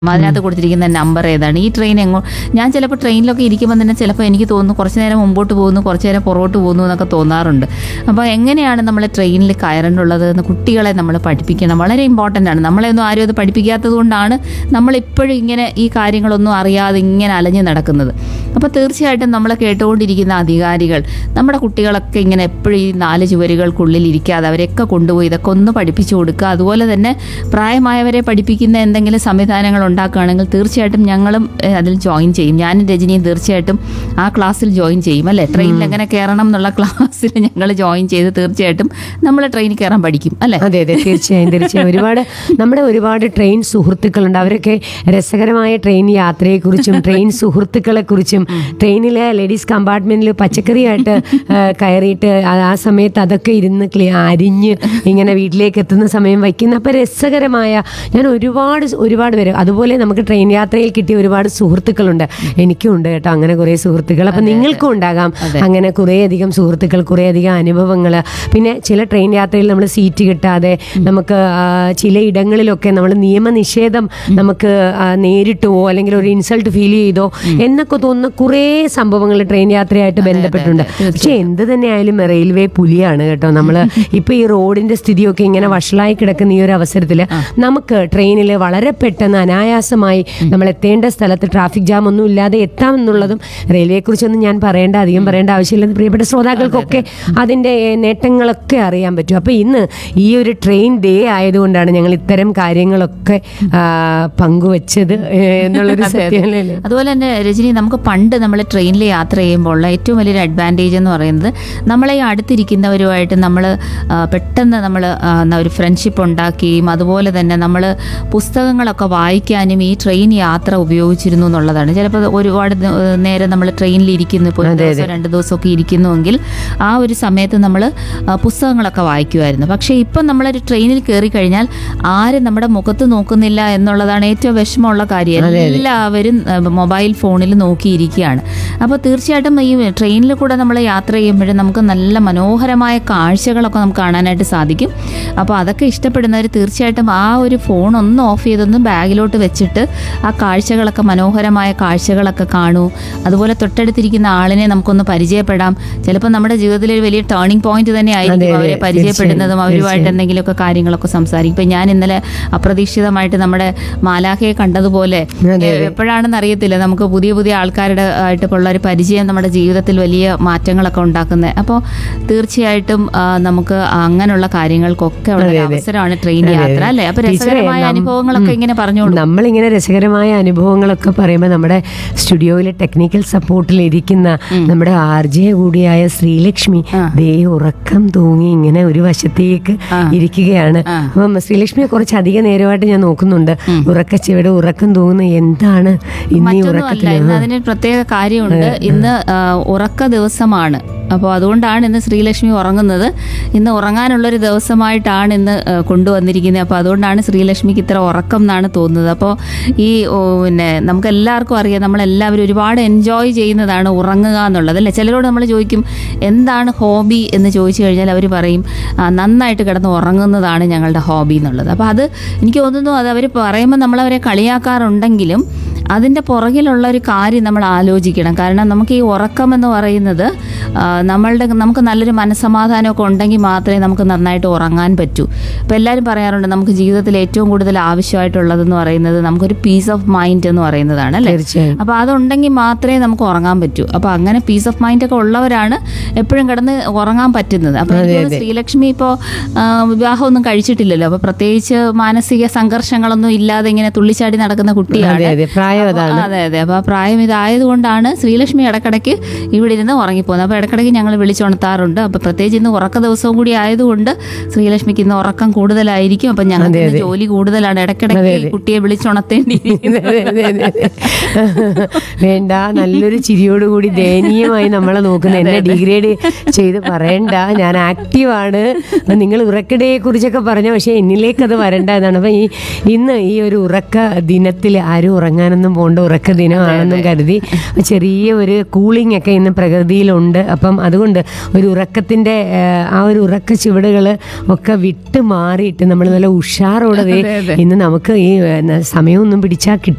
അതിനകത്ത് കൊടുത്തിരിക്കുന്ന നമ്പർ ഏതാണ് ഈ ട്രെയിൻ എങ്ങോ ഞാൻ ചിലപ്പോൾ ട്രെയിനിലൊക്കെ ഇരിക്കുമ്പോൾ തന്നെ ചിലപ്പോൾ എനിക്ക് തോന്നുന്നു കുറച്ച് നേരം മുമ്പോട്ട് പോകുന്നു കുറച്ച് നേരം പുറകോട്ട് പോകുന്നു എന്നൊക്കെ തോന്നാറുണ്ട് അപ്പോൾ എങ്ങനെയാണ് നമ്മൾ ട്രെയിനിൽ കയറേണ്ടുള്ളത് എന്ന് കുട്ടികളെ നമ്മൾ പഠിപ്പിക്കണം വളരെ ഇമ്പോർട്ടൻ്റ് ആണ് നമ്മളെയൊന്നും ആരും അത് പഠിപ്പിക്കാത്തത് കൊണ്ടാണ് നമ്മളിപ്പോഴും ഇങ്ങനെ ഈ കാര്യങ്ങളൊന്നും അറിയാതെ ഇങ്ങനെ അലഞ്ഞു നടക്കുന്നത് അപ്പോൾ തീർച്ചയായിട്ടും നമ്മളെ കേട്ടുകൊണ്ടിരിക്കുന്ന അധികാരികൾ നമ്മുടെ കുട്ടികളൊക്കെ ഇങ്ങനെ എപ്പോഴും ഈ നാല് ചുവരുകൾക്കുള്ളിൽ ഇരിക്കാതെ അവരെയൊക്കെ കൊണ്ടുപോയി ഇതൊക്കെ ഒന്ന് പഠിപ്പിച്ചു കൊടുക്കുക അതുപോലെ തന്നെ പ്രായമായവരെ പഠിപ്പിക്കുന്ന എന്തെങ്കിലും സംവിധാനങ്ങൾ ഉണ്ടാക്കുകയാണെങ്കിൽ തീർച്ചയായിട്ടും ഞങ്ങളും ഏഹ്, അതിൽ ജോയിൻ ചെയ്യും ഞാനും രജനിയും തീർച്ചയായിട്ടും ആ ക്ലാസ്സിൽ ജോയിൻ ചെയ്യും അല്ലേ ട്രെയിനിൽ എങ്ങനെ കയറണം എന്നുള്ള ക്ലാസ്സിൽ ഞങ്ങൾ ജോയിൻ ചെയ്ത് തീർച്ചയായിട്ടും നമ്മൾ ട്രെയിനിൽ കയറാൻ പഠിക്കും അല്ലേ അതെ അതെ തീർച്ചയായും തീർച്ചയായും ഒരുപാട് നമ്മുടെ ഒരുപാട് ട്രെയിൻ സുഹൃത്തുക്കളുണ്ട് അവരൊക്കെ രസകരമായ ട്രെയിൻ യാത്രയെക്കുറിച്ചും ട്രെയിൻ സുഹൃത്തുക്കളെ കുറിച്ചും ട്രെയിനിലെ ലേഡീസ് കമ്പാർട്ട്മെന്റിൽ പച്ചക്കറിയായിട്ട് ആ, കയറിയിട്ട് ആ ആ സമയത്ത് അതൊക്കെ ഇരുന്ന് ക്ലി അരിഞ്ഞ് ഇങ്ങനെ വീട്ടിലേക്ക് എത്തുന്ന സമയം വയ്ക്കുന്ന അപ്പം രസകരമായ ഞാൻ ഒരുപാട് സ് ഒരുപാട് പേര് അതുപോലെ നമുക്ക് ട്രെയിൻ യാത്രയിൽ കിട്ടിയ ഒരുപാട് സുഹൃത്തുക്കളുണ്ട് എനിക്കും ഉണ്ട് കേട്ടോ അങ്ങനെ കുറേ സുഹൃത്തുക്കൾ അപ്പം നിങ്ങൾക്കും ഉണ്ടാകാം അങ്ങനെ കുറേയധികം സുഹൃത്തുക്കൾ കുറേയധികം അനുഭവങ്ങൾ പിന്നെ ചില ട്രെയിൻ യാത്രയിൽ നമ്മൾ സീറ്റ് കിട്ടാതെ നമുക്ക് ആ, ചില ഇടങ്ങളിലൊക്കെ നമ്മൾ നിയമനിഷേധം നമുക്ക് ആ, നേരിട്ടോ അല്ലെങ്കിൽ ഒരു ഇൻസൾട്ട് ഫീൽ ചെയ്തോ എന്നൊക്കെ തോന്നുന്ന കുറേ സംഭവങ്ങൾ ട്രെയിൻ യാത്രയായിട്ട് ബന്ധപ്പെട്ടുണ്ട് പക്ഷെ എന്ത് തന്നെയായാലും റെയിൽവേ പുലിയാണ് കേട്ടോ നമ്മൾ ഇപ്പൊ ഈ റോഡിന്റെ സ്ഥിതിയൊക്കെ ഇങ്ങനെ വഷളായി കിടക്കുന്ന ഈ ഒരു അവസരത്തിൽ നമുക്ക് ട്രെയിനിൽ വളരെ പെട്ടെന്ന് അനായാസമായി നമ്മൾ എത്തേണ്ട സ്ഥലത്ത് ട്രാഫിക് ജാം ഒന്നും ഇല്ലാതെ എത്താമെന്നുള്ളതും റെയിൽവേയെ കുറിച്ചൊന്നും ഞാൻ പറയേണ്ട അധികം പറയേണ്ട ആവശ്യമില്ലെന്ന് പ്രിയപ്പെട്ട ശ്രോതാക്കൾക്കൊക്കെ അതിന്റെ ഏഹ്, നേട്ടങ്ങളൊക്കെ അറിയാൻ പറ്റും അപ്പൊ ഇന്ന് ഈ ഒരു ട്രെയിൻ ഡേ ആയതുകൊണ്ടാണ് ഞങ്ങൾ ഇത്തരം കാര്യങ്ങളൊക്കെ ആ, പങ്കുവച്ചത് ഏഹ്, എന്നുള്ളൊരു സത്യമല്ലേ അതുപോലെ തന്നെ രജനി നമുക്ക് പണ്ട് നമ്മൾ ട്രെയിനിൽ യാത്ര ചെയ്യുമ്പോൾ ഉള്ള ഏറ്റവും വലിയൊരു അഡ്വാൻറ്റേജ് എന്ന് പറയുന്നത് നമ്മളെ ഈ അടുത്തിരിക്കുന്നവരുമായിട്ട് നമ്മൾ പെട്ടെന്ന് നമ്മൾ ഒരു ഫ്രണ്ട്ഷിപ്പ് ഉണ്ടാക്കുകയും അതുപോലെ തന്നെ നമ്മൾ പുസ്തകങ്ങളൊക്കെ വായിക്കാനും ഈ ട്രെയിൻ യാത്ര ഉപയോഗിച്ചിരുന്നു എന്നുള്ളതാണ് ചിലപ്പോൾ ഒരുപാട് ന- ഏഹ് നേരം നമ്മൾ ട്രെയിനിൽ ഇരിക്കുന്നു ഇപ്പോൾ ഒരു ദിവസം രണ്ട് ദിവസമൊക്കെ ഇരിക്കുന്നുവെങ്കിൽ ആ ഒരു സമയത്ത് നമ്മൾ പുസ്തകങ്ങളൊക്കെ വായിക്കുമായിരുന്നു പക്ഷേ ഇപ്പം നമ്മളൊരു ട്രെയിനിൽ കയറി കഴിഞ്ഞാൽ ആരും നമ്മുടെ മുഖത്ത് നോക്കുന്നില്ല എന്നുള്ളതാണ് ഏറ്റവും വിഷമമുള്ള കാര്യം എല്ലാവരും ഏഹ്, മൊബൈൽ ഫോണിൽ നോക്കിയിരിക്കുകയാണ് അപ്പോൾ തീർച്ചയായിട്ടും ഈ ട്രെയിനിൽ കൂടെ നമ്മൾ യാത്ര ചെയ്യുമ്പോഴും നമുക്ക് നല്ല മനോഹരമായ കാഴ്ചകളൊക്കെ നമുക്ക് കാണാനായിട്ട് സാധിക്കും അപ്പോൾ അതൊക്കെ ഇഷ്ടപ്പെടുന്നവർ തീർച്ചയായിട്ടും ആ ഒരു ഫോൺ ഒന്ന് ഓഫ് ചെയ്തൊന്ന് ബാഗിലോട്ട് വെച്ചിട്ട് ആ കാഴ്ചകളൊക്കെ മനോഹരമായ കാഴ്ചകളൊക്കെ കാണൂ അതുപോലെ തൊട്ടടുത്തിരിക്കുന്ന ആളിനെ നമുക്കൊന്ന് പരിചയപ്പെടാം ചിലപ്പോൾ നമ്മുടെ ജീവിതത്തിൽ ഒരു വലിയ ടേണിംഗ് പോയിന്റ് തന്നെ ആയിരിക്കും അവരെ പരിചയപ്പെടുന്നതും അവരുമായിട്ട് എന്തെങ്കിലുമൊക്കെ കാര്യങ്ങളൊക്കെ സംസാരിക്കും ഇപ്പം ഞാൻ ഇന്നലെ അപ്രതീക്ഷിതമായിട്ട് നമ്മുടെ മാലാഖയെ കണ്ടതുപോലെ ഏഹ്, എപ്പോഴാണെന്ന് അറിയത്തില്ല നമുക്ക് പുതിയ പുതിയ ആൾക്കാരുടെ ആയിട്ട് ഉള്ള ഒരു പരിചയം നമ്മുടെ ജീവിതത്തിൽ വലിയ മാറ്റങ്ങളൊക്കെ ഉണ്ടാക്കുന്നത് അപ്പോൾ തീർച്ചയായിട്ടും ആ, നമുക്ക് അങ്ങനെയുള്ള കാര്യങ്ങൾക്കൊക്കെ ഉള്ള ഒരു അവസരമാണ് ട്രെയിൻ യാത്ര അല്ലേ അപ്പൊ രസകരമായ അനുഭവങ്ങളൊക്കെ ഇങ്ങനെ പറഞ്ഞോളൂ നമ്മളിങ്ങനെ രസകരമായ അനുഭവങ്ങളൊക്കെ പറയുമ്പോൾ നമ്മുടെ സ്റ്റുഡിയോയിൽ ടെക്നിക്കൽ സപ്പോർട്ടിൽ ഇരിക്കുന്ന നമ്മുടെ ആർ ജെ കൂടിയായ ശ്രീലക്ഷ്മി ദേ ഉറക്കം തൂങ്ങി ഇങ്ങനെ ഒരു വശത്തേക്ക് ഇരിക്കുകയാണ് അപ്പം ശ്രീലക്ഷ്മിയെ കുറച്ച് അധിക നേരമായിട്ട് ഞാൻ നോക്കുന്നുണ്ട് ഉറക്കച്ചിവിടെ ഉറക്കം തൂങ്ങുന്ന എന്താണ് ഇന്ന് ഈ മറ്റൊന്നുമല്ല ഉറക്കത്തിൽ ഇന്ന് അതിന് പ്രത്യേക കാര്യമുണ്ട് ഇന്ന് ആ, ഉറക്ക ദിവസമാണ് അപ്പോൾ അതുകൊണ്ടാണ് ഇന്ന് ശ്രീലക്ഷ്മി ഉറങ്ങുന്നത് ഇന്ന് ഉറങ്ങാനുള്ളൊരു ദിവസമായിട്ടാണ് ഇന്ന് ആ, കൊണ്ടുവന്നിരിക്കുന്നത് അപ്പോൾ അതുകൊണ്ടാണ് ശ്രീലക്ഷ്മിക്ക് ഇത്ര ഉറക്കം എന്നാണ് തോന്നുന്നത് അപ്പോൾ ഈ ഓ, പിന്നെ നമുക്ക് എല്ലാവർക്കും അറിയാം നമ്മളെല്ലാവരും ഒരുപാട് എൻജോയ് ചെയ്യുന്നതാണ് ഉറങ്ങുക എന്നുള്ളത് അല്ലേ ചിലരോട് നമ്മൾ ചോദിക്കും എന്താണ് ഹോബി എന്ന് ചോദിച്ചു കഴിഞ്ഞാൽ അവർ പറയും "ആ, നന്നായിട്ട് കിടന്ന് ഉറങ്ങുന്നതാണ് ഞങ്ങളുടെ ഹോബി എന്നുള്ളത് അപ്പോൾ അത് എനിക്ക് തോന്നുന്നു അത് അവർ പറയുമ്പോൾ നമ്മളവരെ കളിയാക്കാറുണ്ടെങ്കിലും അതിൻ്റെ പുറകിലുള്ള ഒരു കാര്യം നമ്മൾ ആലോചിക്കണം കാരണം നമുക്ക് ഈ ഉറക്കം എന്ന് പറയുന്നത് ആ, നമ്മളുടെ നമുക്ക് നല്ലൊരു മനസ്സമാധാനമൊക്കെ ഉണ്ടെങ്കിൽ മാത്രമേ നമുക്ക് നന്നായിട്ട് ഉറങ്ങാൻ പറ്റൂ അപ്പോൾ എല്ലാവരും പറയാറുണ്ട് നമുക്ക് ജീവിതത്തിൽ ഏറ്റവും കൂടുതൽ ആവശ്യമായിട്ടുള്ളതെന്ന് പറയുന്നത് നമുക്കൊരു പീസ് ഓഫ് മൈൻഡ് എന്ന് പറയുന്നതാണ് അല്ലേ തീർച്ചയായും അപ്പോൾ അതുണ്ടെങ്കിൽ മാത്രമേ നമുക്ക് ഉറങ്ങാൻ പറ്റൂ അപ്പോൾ അങ്ങനെ പീസ് ഓഫ് മൈൻഡ് ഒക്കെ ഉള്ളവരാണ് എപ്പോഴും കിടന്ന് ഉറങ്ങാൻ പറ്റുന്നത് അപ്പോൾ എനിക്ക് തോന്നുന്നു ശ്രീലക്ഷ്മി ഇപ്പോൾ വിവാഹമൊന്നും കഴിച്ചിട്ടില്ലല്ലോ അപ്പോൾ പ്രത്യേകിച്ച് മാനസിക സംഘർഷങ്ങളൊന്നും ഇല്ലാതെ ഇങ്ങനെ തുള്ളിച്ചാടി നടക്കുന്ന അതെ കുട്ടിയാണ് അതെ പ്രായം അതാണ് അതെ അതെ അപ്പോൾ ആ പ്രായം ഇതായതുകൊണ്ടാണ് ശ്രീലക്ഷ്മി ഇടക്കിടയ്ക്ക് ഇവിടെ ഇരുന്ന് ഉറങ്ങിപ്പോകുന്നത് അപ്പോൾ ഇടക്കിടയ്ക്ക് ഞങ്ങൾ വിളിച്ചുണർത്താറുണ്ട് അപ്പോൾ പ്രത്യേകിച്ച് ഇന്ന് ഉറക്ക ദിവസവും കൂടി ആയതുകൊണ്ട് ശ്രീലക്ഷ്മിക്ക് ഇന്ന് ഉറക്കം കൂടുതലായിരിക്കും അപ്പം ഞങ്ങൾക്ക് ഇന്ന് ജോലി കൂടുതലാണ് ഇടക്കിടയ്ക്ക് ഈ കുട്ടിയെ വിളിച്ചുണർത്തേണ്ടി അതെ, അതെ, അതെ, അതെ. വേണ്ട നല്ലൊരു ചിരിയോടുകൂടി ദയനീയമായി നമ്മളെ നോക്കുന്ന എന്നെ ഡിഗ്രേഡ് ചെയ്ത് പറയണ്ട ഞാൻ ആക്റ്റീവാണ് നിങ്ങൾ ഉറക്കടയെ കുറിച്ചൊക്കെ പറഞ്ഞു പക്ഷേ എന്നിലേക്ക് അത് വരണ്ട എന്നാണ് അപ്പം ഈ ഇന്ന് ഈ ഒരു ഉറക്ക ദിനത്തിൽ ആരും ഉറങ്ങാനൊന്നും പോകേണ്ട ഉറക്ക ദിനമാണെന്നും കരുതി ചെറിയ ഒരു കൂളിംഗ് ഒക്കെ ഇന്ന് പ്രകൃതിയിലുണ്ട് അപ്പം അതുകൊണ്ട് ഒരു ഉറക്കത്തിൻ്റെ ആ ഒരു ഉറക്ക ചുവടുകൾ ഒക്കെ വിട്ട് മാറിയിട്ട് നമ്മൾ നല്ല ഉഷാറോടെ ദേ ഇന്ന് നമുക്ക് ഈ ഏ, സമയമൊന്നും പിടിച്ചാൽ കിട്ടി